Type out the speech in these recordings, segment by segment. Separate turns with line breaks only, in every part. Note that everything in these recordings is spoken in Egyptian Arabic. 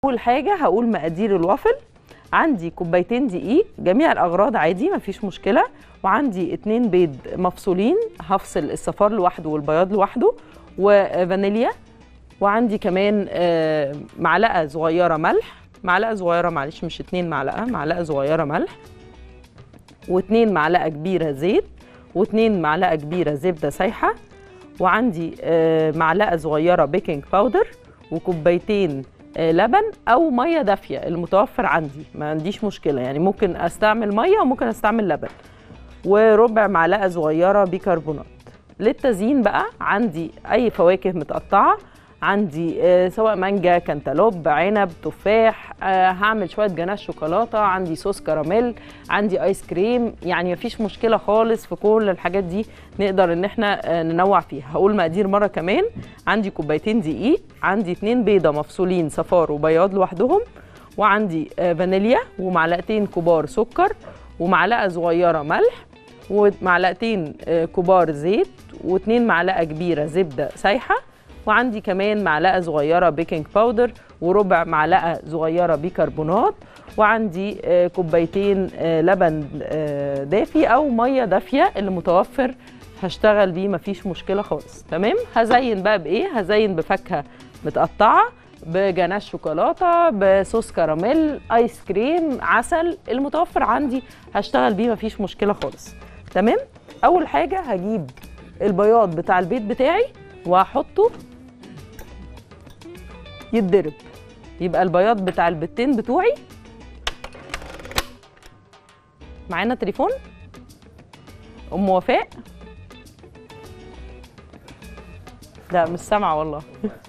اول حاجه هقول مقادير الوافل عندي كوبايتين دقيق جميع الاغراض عادي مفيش مشكله وعندي اتنين بيض مفصولين هفصل الصفار لوحده والبياض لوحده وفانيليا وعندي كمان آه، معلقه صغيره ملح معلقه صغيره معلش مش اتنين معلقه معلقه صغيره ملح واتنين معلقه كبيره زيت واتنين معلقه كبيره زبده سايحه وعندي آه، معلقه صغيره بيكنج باودر وكوبايتين آه، لبن او ميه دافيه المتوفر عندي ما عنديش مشكله يعني ممكن استعمل ميه وممكن استعمل لبن وربع معلقه صغيره بيكربونات للتزيين بقى عندي اي فواكه متقطعه عندي آه، سواء مانجا كانتالوب عنب تفاح آه، هعمل شويه جناش شوكولاته عندي صوص كراميل عندي ايس كريم يعني مفيش مشكله خالص في كل الحاجات دي نقدر ان احنا آه، ننوع فيها هقول مقادير مره كمان عندي كوبايتين دقيق عندي اتنين بيضه مفصولين صفار وبياض لوحدهم وعندي آه، فانيليا ومعلقتين كبار سكر ومعلقه صغيره ملح ومعلقتين آه، كبار زيت واتنين معلقه كبيره زبده سايحه وعندي كمان معلقه صغيره بيكنج باودر وربع معلقه صغيره بيكربونات وعندي آه، كوبايتين آه، لبن آه، دافي او ميه دافيه اللي متوفر هشتغل بيه مفيش مشكله خالص تمام هزين بقى بايه هزين بفاكهه متقطعه بجناش شوكولاته بصوص كراميل ايس كريم عسل المتوفر عندي هشتغل بيه مفيش مشكله خالص تمام اول حاجه هجيب البياض بتاع البيت بتاعي وهحطه يتضرب يبقى البياض بتاع البتين بتوعي معانا تليفون ام وفاء لا مش سامعه والله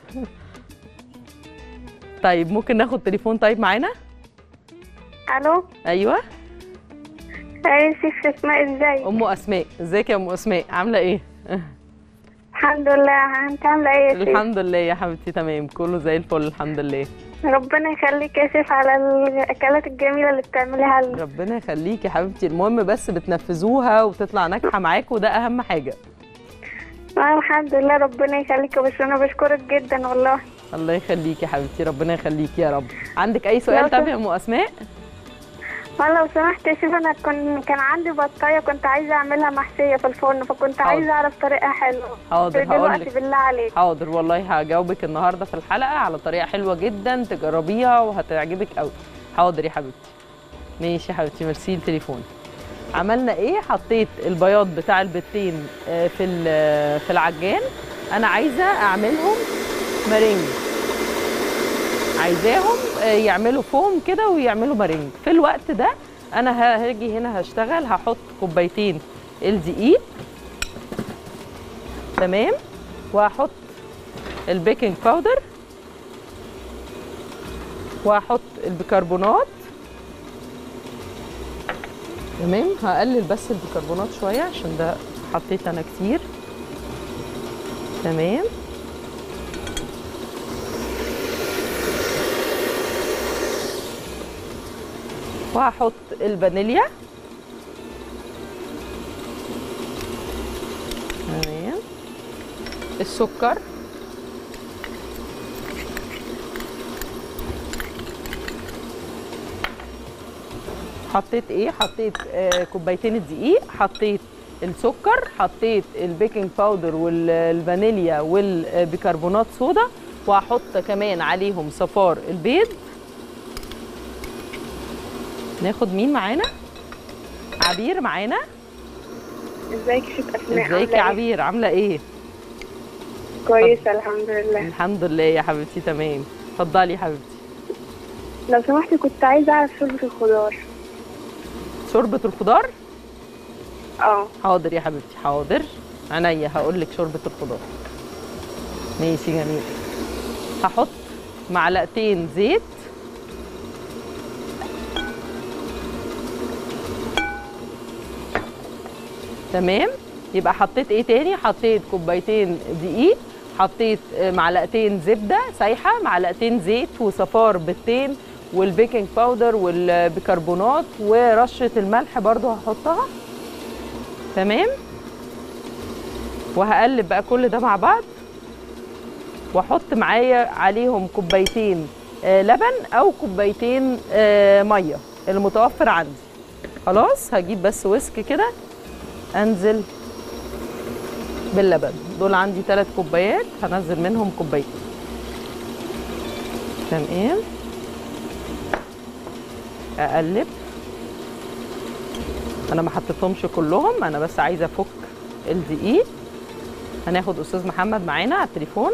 طيب ممكن ناخد تليفون طيب معانا
الو
ايوه
ايه شيخ اسماء ازاي
ام اسماء ازيك يا ام اسماء عامله ايه
الحمد لله انت عامله ايه يا شيخ
الحمد لله يا حبيبتي تمام كله زي الفل الحمد لله
ربنا يخليك يا شيخ على الاكلات الجميله اللي بتعمليها لنا
ربنا يخليكي يا حبيبتي المهم بس بتنفذوها وتطلع ناجحه معاكم وده اهم حاجه
آه، الحمد لله ربنا يخليك بس انا بشكرك جدا والله
الله يخليكي يا حبيبتي ربنا يخليكي يا رب عندك اي سؤال
لو
طب
سم-
يا ام اسماء
والله لو سمحت يا شيخ انا كن كان عندي بطايه كنت عايزه اعملها محشيه في الفرن فكنت
حاضر.
عايزه اعرف طريقه حلوه
حاضر هقول
دلوقتي
لك
بالله عليك
حاضر والله هجاوبك النهارده في الحلقه على طريقه حلوه جدا تجربيها وهتعجبك قوي حاضر يا حبيبتي ماشي يا حبيبتي ميرسي التليفون عملنا ايه حطيت البياض بتاع البتين آه، في ال- في العجان انا عايزه اعملهم مارينج عايزاهم آه، يعملوا فوم كده ويعملوا مارينج في الوقت ده انا ه- هاجي هنا هشتغل هحط كوبايتين الدقيق تمام وهحط البيكنج باودر وهحط البيكربونات تمام هقلل بس البيكربونات شويه عشان ده حطيت انا كتير تمام وهحط الفانيليا تمام السكر حطيت ايه حطيت آه كوبايتين الدقيق حطيت السكر حطيت البيكنج باودر والفانيليا والبيكربونات صودا وهحط كمان عليهم صفار البيض ناخد مين معانا عبير معانا
ازيك يا شيخ اسماء
ازيك يا
عاملة إيه؟
عبير عامله ايه
كويسه الحمد لله
الحمد لله يا حبيبتي تمام اتفضلي يا حبيبتي
لو سمحت كنت عايزه اعرف شوربه الخضار
شوربه الخضار
اه
حاضر يا حبيبتي حاضر عينيا هقول لك شوربه الخضار ماشي جميل هحط معلقتين زيت تمام يبقى حطيت ايه تاني حطيت كوبايتين دقيق حطيت آه، معلقتين زبده سايحه معلقتين زيت وصفار بيضتين والبيكنج باودر والبيكربونات ورشه الملح برضو هحطها تمام وهقلب بقى كل ده مع بعض واحط معايا عليهم كوبايتين آه، لبن او كوبايتين آه، ميه المتوفر عندي خلاص هجيب بس ويسك كده انزل باللبن دول عندي ثلاث كوبايات هنزل منهم كوبايتين تمام اقلب انا ما حطيتهمش كلهم انا بس عايزه افك الدقيق هناخد استاذ محمد معانا على التليفون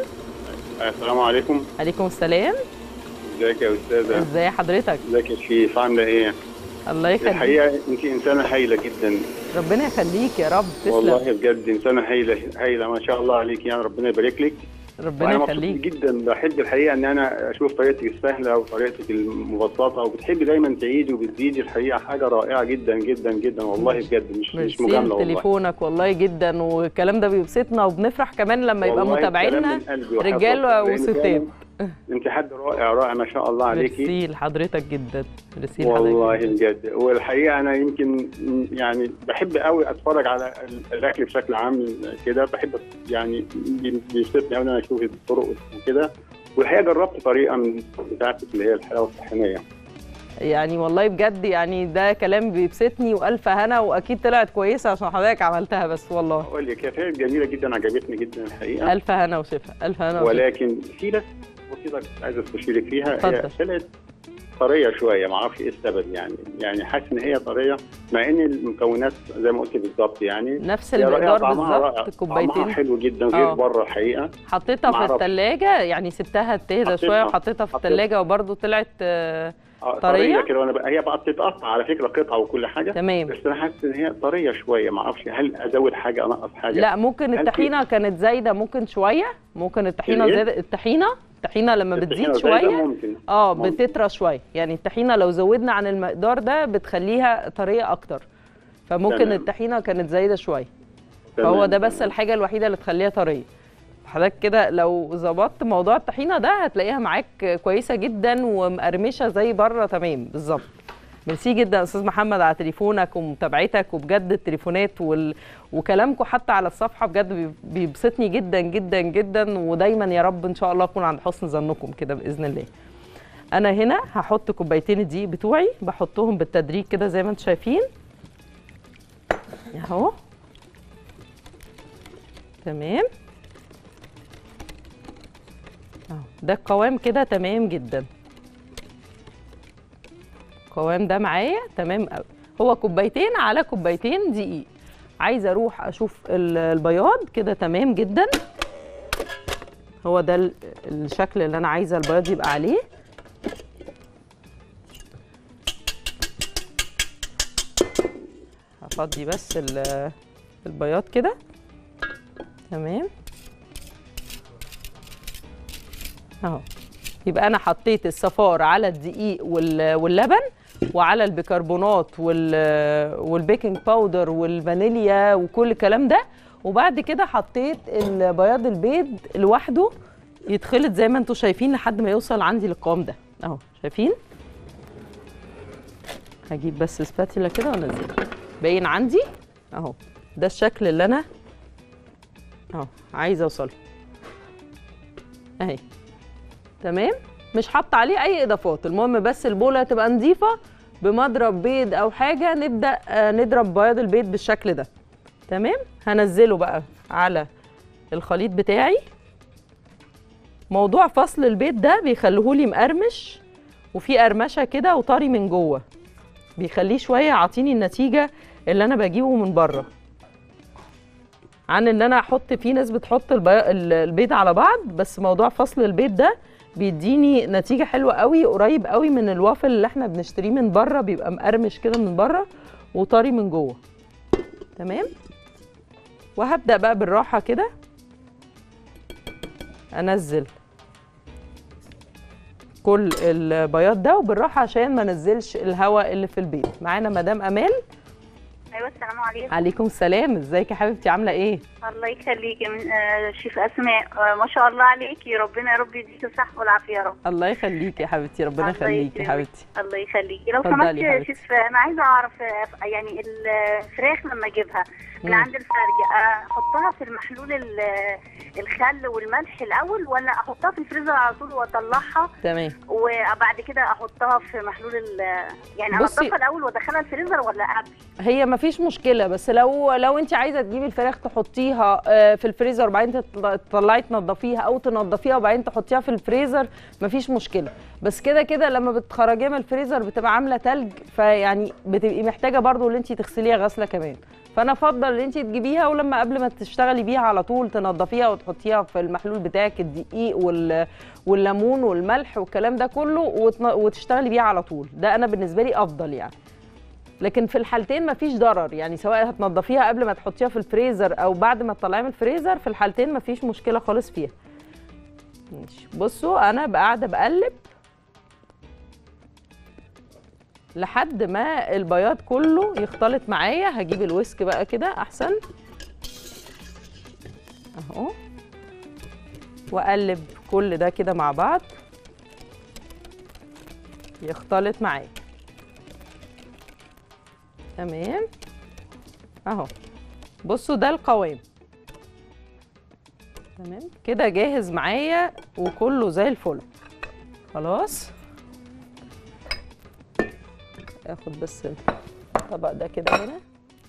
السلام عليكم
عليكم السلام
ازيك يا استاذه
ازاي حضرتك
ازيك يا شريف عامله ايه
الله يخليك
الحقيقه انت انسانه هايله جدا
ربنا يخليك يا رب تسلم
والله بجد انسانه هايله هايله ما شاء الله عليك يعني ربنا يبارك لك
ربنا
وانا مبسوط
يخليك
جدا بحب الحقيقه ان انا اشوف طريقتك السهله وطريقتك المبسطه وبتحبي دايما تعيدي وبتزيدي الحقيقه حاجه رائعه جدا جدا جدا والله بجد مش مش
ميرسي
مجامله والله
تليفونك والله جدا والكلام ده بيبسطنا وبنفرح كمان لما يبقى
والله الكلام
متابعينا
من قلبي وحقيقة.
رجاله
لأن
وستات
فعلاً انت حد رائع رائع ما شاء الله عليكي
ميرسي لحضرتك جدا ميرسي
والله
لحضرتك جداً.
بجد والحقيقه انا يمكن يعني بحب قوي اتفرج على الاكل بشكل عام كده بحب يعني بيبسطني قوي ان انا اشوف الطرق وكده والحقيقه جربت طريقه من بتاعتك اللي هي الحلاوه الطحينيه
يعني والله بجد يعني ده كلام بيبسطني والف هنا واكيد طلعت كويسه عشان حضرتك عملتها بس والله
اقول لك هي كانت جميله جدا عجبتني جدا الحقيقه
الف هنا وشفا الف هنا وشفا
ولكن في بس بسيطه كنت عايز استشيرك فيها هي
اتفضل.
طلعت طريه شويه ما اعرفش ايه السبب يعني يعني حاسس ان هي طريه مع ان المكونات زي ما قلت بالظبط يعني
نفس
هي رائعة،
المقدار
طعمها رائع.
بالظبط
طعمها
كوبايتين
حلو جدا غير
آه.
بره الحقيقه
حطيتها في
معرفش.
الثلاجه يعني سبتها تهدى
حطيتها-
شويه وحطيتها في
حطيتها.
الثلاجه وبرده طلعت آه،
آه،
طرية؟
طريه كده وانا بقى هي بقى بتتقطع على فكره قطعه وكل حاجه
تمام
بس انا حاسس ان هي طريه شويه ما اعرفش هل ازود حاجه انقص حاجه
لا ممكن
هل في-
الطحينه كانت زايده ممكن شويه ممكن الطحينه
الإيه؟
زيادة الطحينه الطحينه لما
الطحينة
بتزيد
زايدة
شويه
ممكن
اه
ممكن.
بتطرى شويه يعني الطحينه لو زودنا عن المقدار ده بتخليها طريه اكتر فممكن
تمام.
الطحينه كانت زايده شويه
تمام،
فهو ده بس
تمام.
الحاجه الوحيده اللي تخليها طريه حضرتك كده لو ظبطت موضوع الطحينه ده هتلاقيها معاك كويسه جدا ومقرمشه زي بره تمام بالظبط ميرسي جدا يا استاذ محمد على تليفونك ومتابعتك وبجد التليفونات وال... وكلامكم حتى على الصفحه بجد بي- بيبسطني جدا جدا جدا ودايما يا رب ان شاء الله اكون عند حسن ظنكم كده باذن الله انا هنا هحط كوبايتين الدقيق بتوعي بحطهم بالتدريج كده زي ما انتم شايفين اهو تمام اهو ده القوام كده تمام جدا القوام ده معايا تمام قوي هو كوبايتين على كوبايتين دقيق عايزه اروح اشوف ال- البياض كده تمام جدا هو ده ال- الشكل اللي انا عايزه البياض يبقى عليه هفضي بس ال- البياض كده تمام اهو يبقى انا حطيت الصفار على الدقيق وال- واللبن وعلى البيكربونات وال- والبيكنج باودر والفانيليا وكل الكلام ده وبعد كده حطيت البياض البيض لوحده يتخلط زي ما انتم شايفين لحد ما يوصل عندي للقوام ده اهو شايفين هجيب بس سباتيلا كده وانزل باين عندي اهو ده الشكل اللي انا اهو عايزه اوصله اهي تمام مش حاطه عليه اي اضافات المهم بس البوله تبقى نظيفه بمضرب بيض او حاجه نبدا آه، نضرب بياض البيض بالشكل ده تمام هنزله بقى على الخليط بتاعي موضوع فصل البيض ده بيخليهولي مقرمش وفي قرمشه كده وطري من جوه بيخليه شويه يعطيني النتيجه اللي انا بجيبه من بره عن ان انا احط في ناس بتحط البي... ال- البيض على بعض بس موضوع فصل البيض ده بيديني نتيجه حلوه قوي قريب قوي من الوافل اللي احنا بنشتريه من بره بيبقى مقرمش كده من بره وطري من جوه تمام وهبدا بقى بالراحه كده انزل كل البياض ده وبالراحه عشان ما انزلش الهواء اللي في البيض معانا مدام امال
ايوه السلام عليكم
عليكم السلام ازيك يا حبيبتي عامله ايه
الله يخليكي من آه شيف اسماء آه ما شاء الله عليكي ربنا يا رب يديك الصحه والعافيه يا رب
الله يخليكي يا حبيبتي ربنا
الله
يخليكي يا
يكرمك.
حبيبتي
الله يخليكي لو
اتفضلي
سمحت
يا
يا
حبيبتي.
شيف انا عايزه اعرف آه، يعني الفراخ لما اجيبها من
مم.
عند الفرج آه، احطها في المحلول ال- الخل والملح الاول ولا احطها في الفريزر على طول واطلعها
تمام
وبعد كده احطها في محلول ال يعني
بصي-
انضفها الاول وادخلها الفريزر ولا قبل
هي ما فيش مشكله بس لو لو انت عايزه تجيبي الفراخ تحطيها آه، في الفريزر وبعدين تطل- تطلعي تنضفيها او تنضفيها وبعدين تحطيها في الفريزر ما فيش مشكله بس كده كده لما بتخرجيها من الفريزر بتبقى عامله تلج فيعني بتبقي محتاجه برضو ان انت تغسليها غسله كمان فانا افضل ان انت تجيبيها ولما قبل ما تشتغلي بيها على طول تنضفيها وتحطيها في المحلول بتاعك الدقيق وال والليمون والملح والكلام ده كله وتن- وتشتغلي بيها على طول ده انا بالنسبه لي افضل يعني لكن في الحالتين مفيش ضرر يعني سواء هتنضفيها قبل ما تحطيها في الفريزر او بعد ما تطلعيها من الفريزر في الحالتين مفيش مشكله خالص فيها ماشي بصوا انا بقى قاعده بقلب لحد ما البياض كله يختلط معايا هجيب الويسك بقى كده احسن اهو واقلب كل ده كده مع بعض يختلط معايا تمام اهو بصوا ده القوام تمام كده جاهز معايا وكله زي الفل خلاص اخد بس الطبق ده كده هنا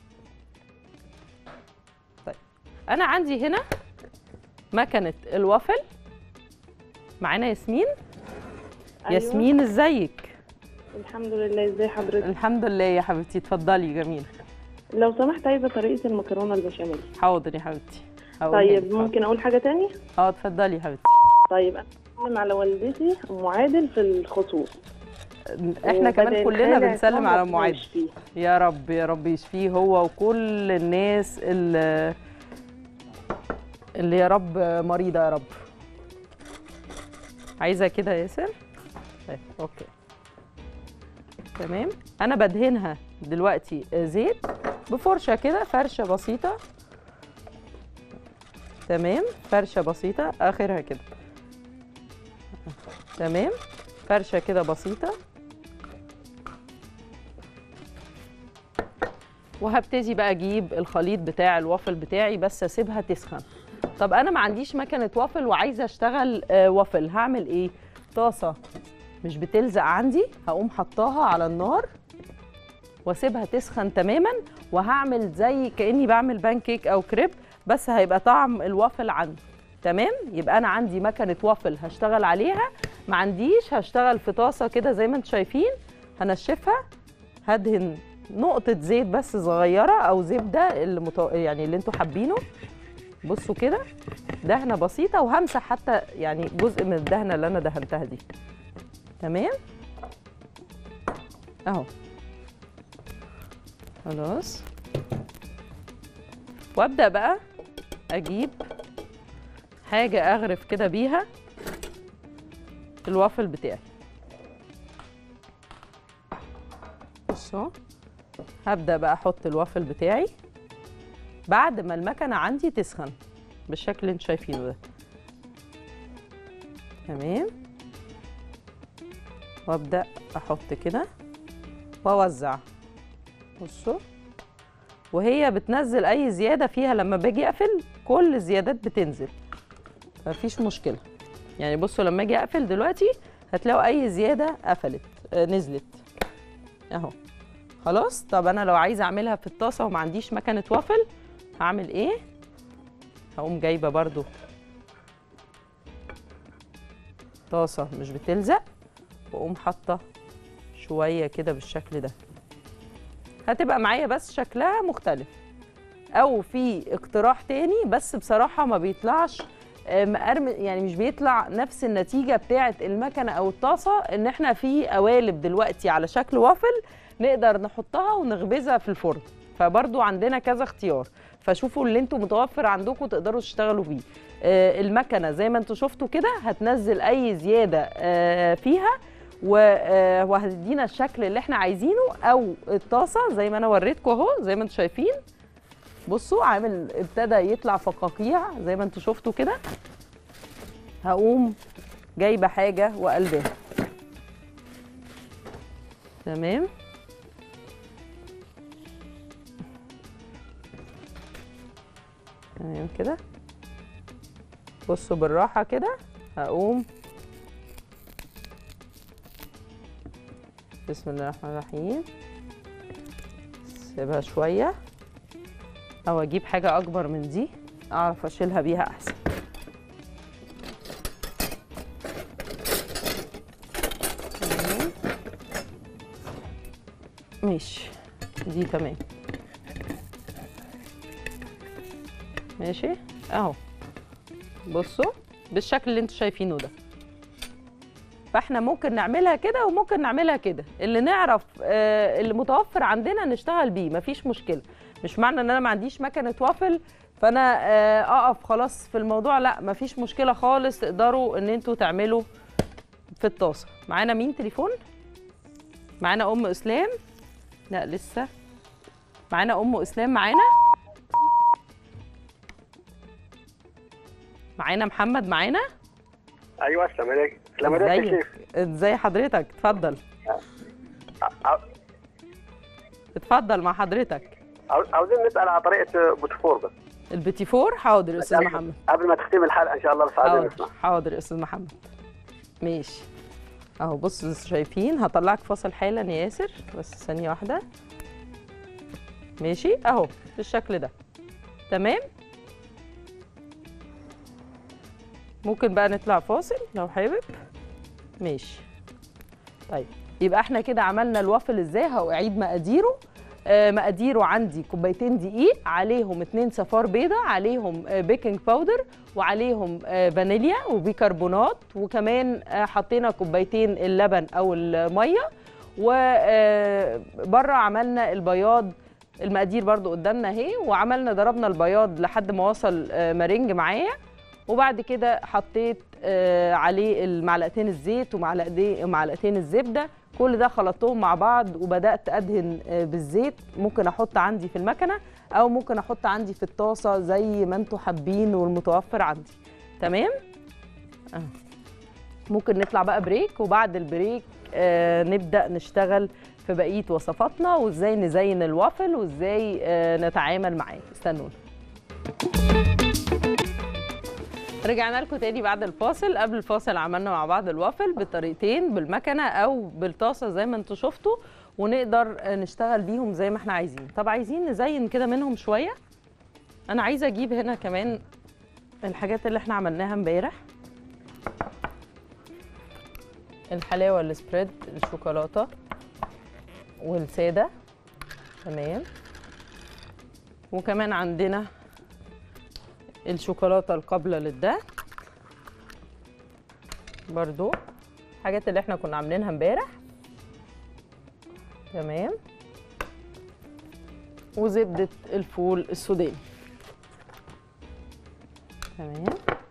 طيب انا عندي هنا مكنه الوافل معانا ياسمين
أيوة.
ياسمين ازيك
الحمد لله ازي حضرتك
الحمد لله يا حبيبتي اتفضلي جميل
لو سمحت عايزه طريقه المكرونه البشاميل
حاضر يا حبيبتي هقولها
طيب
لك.
ممكن اقول حاجه تاني
اه اتفضلي يا حبيبتي
طيب انا بسلم على والدتي ام عادل في الخطوط
احنا كمان
وبدل
كلنا
خالع
بنسلم
عصام
على
ربنا
ام عادل
يشفيه.
يا رب يا رب يشفيه هو وكل الناس اللي اللي يا رب مريضه يا رب عايزه كده يا ياسر طيب اوكي تمام انا بدهنها دلوقتي زيت بفرشه كده فرشه بسيطه تمام فرشه بسيطه اخرها كده تمام فرشه كده بسيطه وهبتدي بقى اجيب الخليط بتاع الوافل بتاعي بس اسيبها تسخن طب انا ما عنديش مكنه وافل وعايزه اشتغل آه، وافل هعمل ايه طاسه مش بتلزق عندي هقوم حطاها على النار واسيبها تسخن تماما وهعمل زي كاني بعمل بانكيك او كريب بس هيبقى طعم الوافل عندي تمام يبقى انا عندي مكنه وافل هشتغل عليها ما عنديش هشتغل في طاسه كده زي ما انتم شايفين هنشفها هدهن نقطة زيت بس صغيرة أو زبدة اللي مت... يعني اللي انتوا حابينه بصوا كده دهنة بسيطة وهمسح حتى يعني جزء من الدهنة اللي أنا دهنتها دي تمام أهو خلاص وأبدأ بقى أجيب حاجة أغرف كده بيها الوافل بتاعي بصوا هبدأ بقى أحط الوافل بتاعي بعد ما المكنة عندي تسخن بالشكل اللي انتوا شايفينه ده تمام وابدأ أحط كده وأوزع بصوا وهي بتنزل أي زيادة فيها لما باجي أقفل كل الزيادات بتنزل مفيش مشكلة يعني بصوا لما أجي أقفل دلوقتي هتلاقوا أي زيادة قفلت آه، نزلت أهو خلاص طب انا لو عايزه اعملها في الطاسه وما عنديش مكنه وافل هعمل ايه هقوم جايبه برضو طاسه مش بتلزق واقوم حاطه شويه كده بالشكل ده هتبقى معايا بس شكلها مختلف او في اقتراح تاني بس بصراحه ما بيطلعش آه، مقرم يعني مش بيطلع نفس النتيجه بتاعه المكنه او الطاسه ان احنا في قوالب دلوقتي على شكل وافل نقدر نحطها ونخبزها في الفرن فبرضو عندنا كذا اختيار فشوفوا اللي انتوا متوفر عندكم تقدروا تشتغلوا بيه آه، المكنه زي ما انتوا شفتوا كده هتنزل اي زياده آه، فيها و- آه، وهتدينا الشكل اللي احنا عايزينه او الطاسه زي ما انا وريتكم اهو زي ما انتم شايفين بصوا عامل ابتدى يطلع فقاقيع زي ما انتم شفتوا كده هقوم جايبه حاجه وقلبها تمام تمام كده بصوا بالراحه كده هقوم بسم الله الرحمن الرحيم سيبها شويه او اجيب حاجه اكبر من دي اعرف اشيلها بيها احسن تمام. ماشي دي تمام ماشي اهو بصوا بالشكل اللي انتوا شايفينه ده فاحنا ممكن نعملها كده وممكن نعملها كده اللي نعرف آه اللي متوفر عندنا نشتغل بيه مفيش مشكله مش معنى ان انا ما عنديش مكنه وافل فانا آه اقف خلاص في الموضوع لا مفيش مشكله خالص تقدروا ان انتوا تعملوا في الطاسه معانا مين تليفون معانا ام اسلام لا لسه معانا ام اسلام معانا معانا محمد معانا
ايوه السلام عليكم السلام عليكم يا
ازيك
شيخ
ازاي حضرتك اتفضل
عاو-
اتفضل مع حضرتك
عاو- عاوزين نسال على طريقه بوتفور بس
البيتي فور حاضر يا استاذ
قبل-
محمد
قبل ما تختم الحلقه ان شاء الله بس عايزين
حاضر
نسمع
حاضر يا استاذ محمد ماشي اهو بصوا شايفين هطلعك فاصل حالا يا ياسر بس ثانيه واحده ماشي اهو بالشكل ده تمام ممكن بقى نطلع فاصل لو حابب ماشي طيب يبقى احنا كده عملنا الوافل ازاي هأعيد مقاديره آه، مقاديره عندي كوبايتين دقيق عليهم اتنين صفار بيضة عليهم آه، بيكنج باودر وعليهم آه، فانيليا وبيكربونات وكمان آه، حطينا كوبايتين اللبن او الميه وبره عملنا البياض المقادير برضو قدامنا اهي وعملنا ضربنا البياض لحد ما وصل آه، مارينج معايا وبعد كده حطيت آه، عليه المعلقتين الزيت ومعلقتين معلقتين الزبده كل ده خلطتهم مع بعض وبدات ادهن آه، بالزيت ممكن احط عندي في المكنه او ممكن احط عندي في الطاسه زي ما انتوا حابين والمتوفر عندي تمام أهو. ممكن نطلع بقى بريك وبعد البريك آه نبدا نشتغل في بقيه وصفاتنا وازاي نزين الوافل وازاي آه نتعامل معاه استنونا رجعنا لكم تاني بعد الفاصل قبل الفاصل عملنا مع بعض الوافل بطريقتين بالمكنه او بالطاسه زي ما انتم شفتوا ونقدر آه، نشتغل بيهم زي ما احنا عايزين طب عايزين نزين كده منهم شويه انا عايزه اجيب هنا كمان الحاجات اللي احنا عملناها امبارح الحلاوه السبريد الشوكولاته والساده تمام وكمان عندنا الشوكولاته القابله للدهن برضو الحاجات اللي احنا كنا عاملينها امبارح تمام وزبده الفول السوداني تمام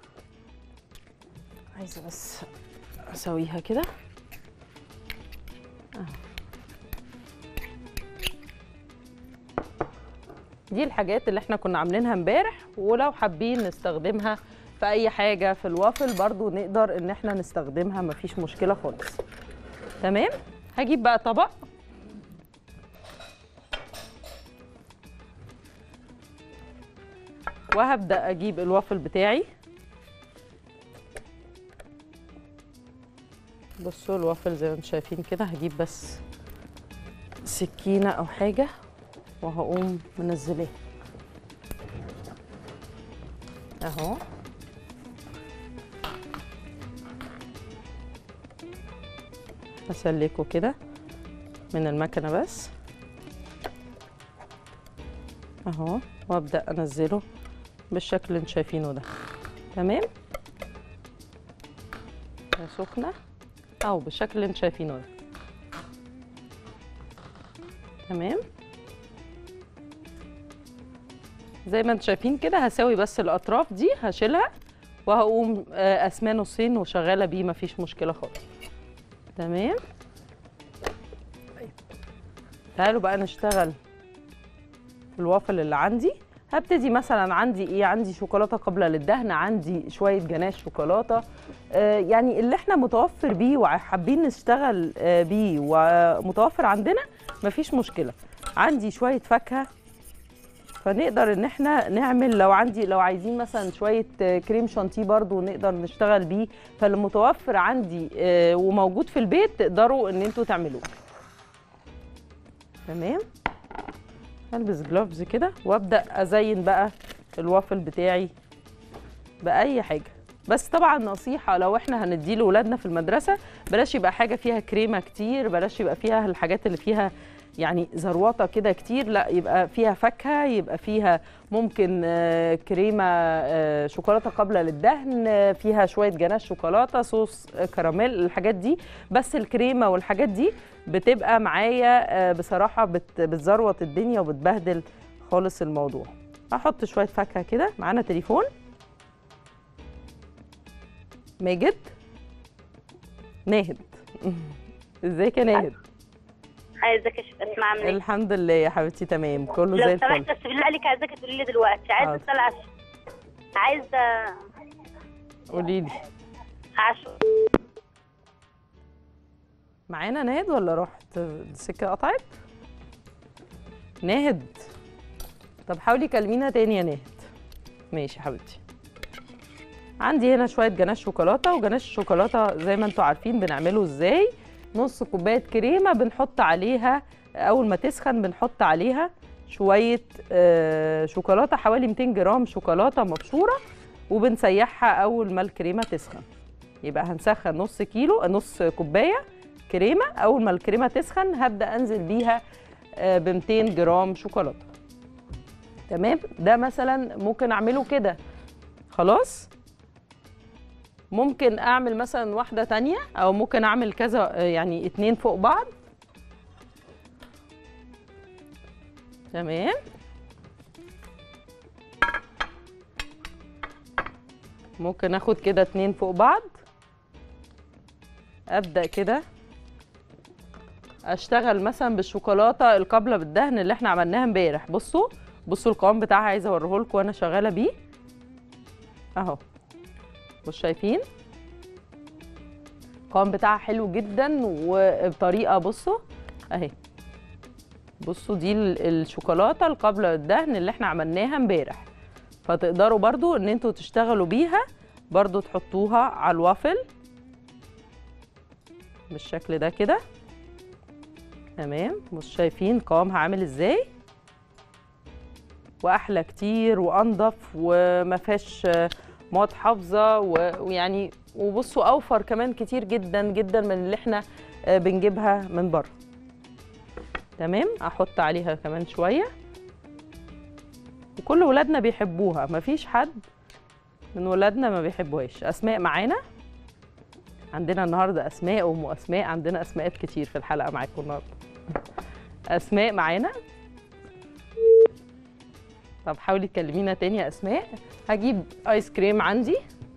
عايزه بس اسويها كده أهو. دي الحاجات اللي احنا كنا عاملينها امبارح ولو حابين نستخدمها في اي حاجه في الوافل برضو نقدر ان احنا نستخدمها مفيش مشكله خالص تمام هجيب بقى طبق وهبدا اجيب الوافل بتاعي بصوا الوافل زي ما انتم شايفين كده هجيب بس سكينه او حاجه وهقوم منزلاه اهو هسلكه كده من المكنه بس اهو وابدا انزله بالشكل اللي انتوا شايفينه ده تمام هي سخنه او بالشكل اللي انتوا شايفينه ده تمام زي ما انتم شايفين كده هساوي بس الاطراف دي هشيلها وهقوم آه، اسماه نصين وشغاله بيه مفيش مشكله خالص تمام طيب. تعالوا بقى نشتغل في الوافل اللي عندي هبتدي مثلا عندي ايه عندي شوكولاته قابله للدهن عندي شويه جناش شوكولاته آه يعني اللي احنا متوفر بيه وحابين نشتغل آه بيه ومتوفر عندنا مفيش مشكله عندي شويه فاكهه فنقدر ان احنا نعمل لو عندي لو عايزين مثلا شويه آه، كريم شانتيه برضو نقدر نشتغل بيه فالمتوفر عندي آه، وموجود في البيت تقدروا ان انتوا تعملوه تمام البس جلوفز كده وابدا ازين بقى الوافل بتاعي باي حاجه بس طبعا نصيحه لو احنا هنديه لاولادنا في المدرسه بلاش يبقى حاجه فيها كريمه كتير بلاش يبقى فيها الحاجات اللي فيها يعني زروطه كده كتير لا يبقى فيها فاكهه يبقى فيها ممكن آه، كريمه آه، شوكولاته قابله للدهن آه، فيها شويه جناش شوكولاته صوص آه، كراميل الحاجات دي بس الكريمه والحاجات دي بتبقى معايا آه، بصراحه بت- بتزروط الدنيا وبتبهدل خالص الموضوع هحط شويه فاكهه كده معانا تليفون ماجد ناهد ازيك يا ناهد
عايزاك اسمع عامله ايه
الحمد لله يا حبيبتي تمام كله زي
لو
الفل
سمحت بس بالله عليك عايزاك تقولي لي دلوقتي عايزه
حاضر.
اسال عش عايزه
قولي لي
عش
معانا ناهد ولا رحت السكه قطعت ناهد طب حاولي كلمينا تاني يا ناهد ماشي يا حبيبتي عندي هنا شويه جناش شوكولاته وجناش الشوكولاته زي ما انتم عارفين بنعمله ازاي نص كوبايه كريمه بنحط عليها اول ما تسخن بنحط عليها شويه آه، شوكولاته حوالي 200 جرام شوكولاته مبشوره وبنسيحها اول ما الكريمه تسخن يبقى هنسخن نص كيلو نص كوبايه كريمه اول ما الكريمه تسخن هبدا انزل بيها ب 200 جرام شوكولاته تمام ده مثلا ممكن اعمله كده خلاص ممكن اعمل مثلا واحده تانية او ممكن اعمل كذا آه، يعني اتنين فوق بعض تمام ممكن اخد كده اتنين فوق بعض ابدا كده اشتغل مثلا بالشوكولاته القابله بالدهن اللي احنا عملناها امبارح بصوا بصوا القوام بتاعها عايزه اوريه لكم وانا شغاله بيه اهو مش شايفين القوام بتاعها حلو جدا وبطريقه بصوا اهي بصوا دي ال- الشوكولاته القابله للدهن اللي احنا عملناها امبارح فتقدروا برضو ان انتوا تشتغلوا بيها برضو تحطوها على الوافل بالشكل ده كده تمام مش شايفين قوامها عامل ازاي واحلى كتير وانضف وما فيهاش آه، مواد حافظه و- ويعني وبصوا اوفر كمان كتير جدا جدا من اللي احنا آه، بنجيبها من بره تمام احط عليها كمان شويه وكل ولادنا بيحبوها مفيش حد من ولادنا ما بيحبوهاش اسماء معانا عندنا النهارده اسماء وام اسماء عندنا اسماءات كتير في الحلقه معاكم النهارده اسماء معانا طب حاولي تكلمينا تاني يا اسماء هجيب ايس كريم عندي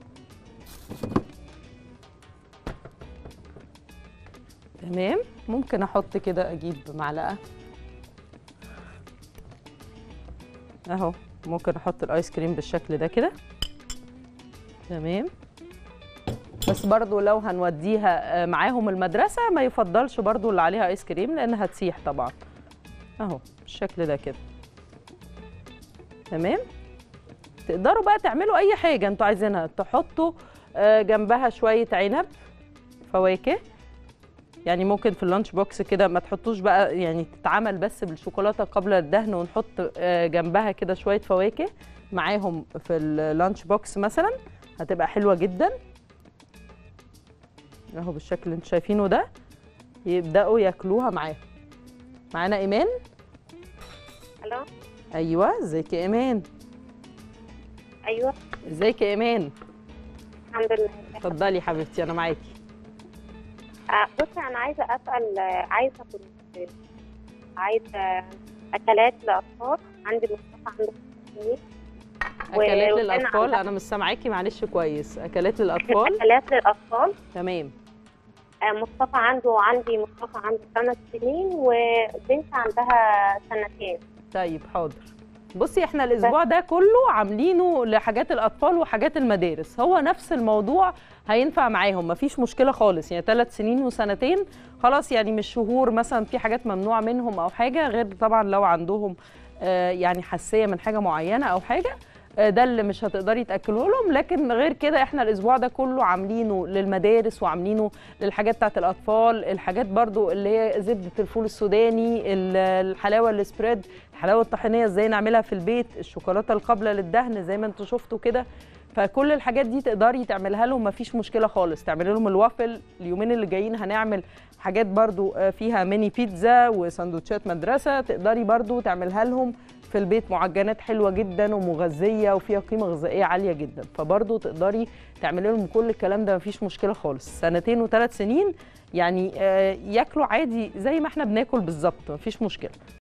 تمام ممكن احط كده اجيب معلقه اهو ممكن احط الايس كريم بالشكل ده كده تمام بس برضو لو هنوديها آه، معاهم المدرسة ما يفضلش برضو اللي عليها ايس كريم لان هتسيح طبعا اهو بالشكل ده كده تمام تقدروا بقى تعملوا اي حاجة انتوا عايزينها تحطوا آه، جنبها شوية عنب فواكه يعني ممكن في اللانش بوكس كده ما تحطوش بقى يعني تتعمل بس بالشوكولاته قبل الدهن ونحط آه، جنبها كده شويه فواكه معاهم في اللانش بوكس مثلا هتبقى حلوه جدا اهو بالشكل اللي انتوا شايفينه ده يبداوا ياكلوها معاهم معانا ايمان
الو
ايوه ازيك يا ايمان
ايوه
ازيك يا ايمان
الحمد لله
اتفضلي يا حبيبتي انا معاكي
آه، بصي انا عايزه اسال آه، عايزه كنت عايزه اكلات لاطفال عندي مصطفى عنده خمس سنين
اكلات
وكان
للاطفال
عندها-
انا مش سامعاكي معلش كويس اكلات للاطفال
اكلات للاطفال
تمام
آه، مصطفى عنده عندي مصطفى عنده خمس سنين وبنت عندها سنتين
طيب حاضر بصي احنا الاسبوع ده كله عاملينه لحاجات الاطفال وحاجات المدارس هو نفس الموضوع هينفع معاهم مفيش مشكله خالص يعني ثلاث سنين وسنتين خلاص يعني مش شهور مثلا في حاجات ممنوعه منهم او حاجه غير طبعا لو عندهم آه، يعني حساسيه من حاجه معينه او حاجه آه، ده اللي مش هتقدري تاكلوه لهم لكن غير كده احنا الاسبوع ده كله عاملينه للمدارس وعاملينه للحاجات بتاعت الاطفال الحاجات برضو اللي هي زبده الفول السوداني ال- الحلاوه السبريد الحلاوه الطحينيه ازاي نعملها في البيت الشوكولاته القابله للدهن زي ما انتم شفتوا كده فكل الحاجات دي تقدري تعملها لهم مفيش مشكله خالص تعملي لهم الوافل اليومين اللي جايين هنعمل حاجات برضو آه، فيها ميني بيتزا وسندوتشات مدرسه تقدري برضو تعملها لهم في البيت معجنات حلوه جدا ومغذيه وفيها قيمه غذائيه عاليه جدا فبرضو تقدري تعملي لهم كل الكلام ده مفيش مشكله خالص سنتين وثلاث سنين يعني آه، ياكلوا عادي زي ما احنا بناكل بالظبط مفيش مشكله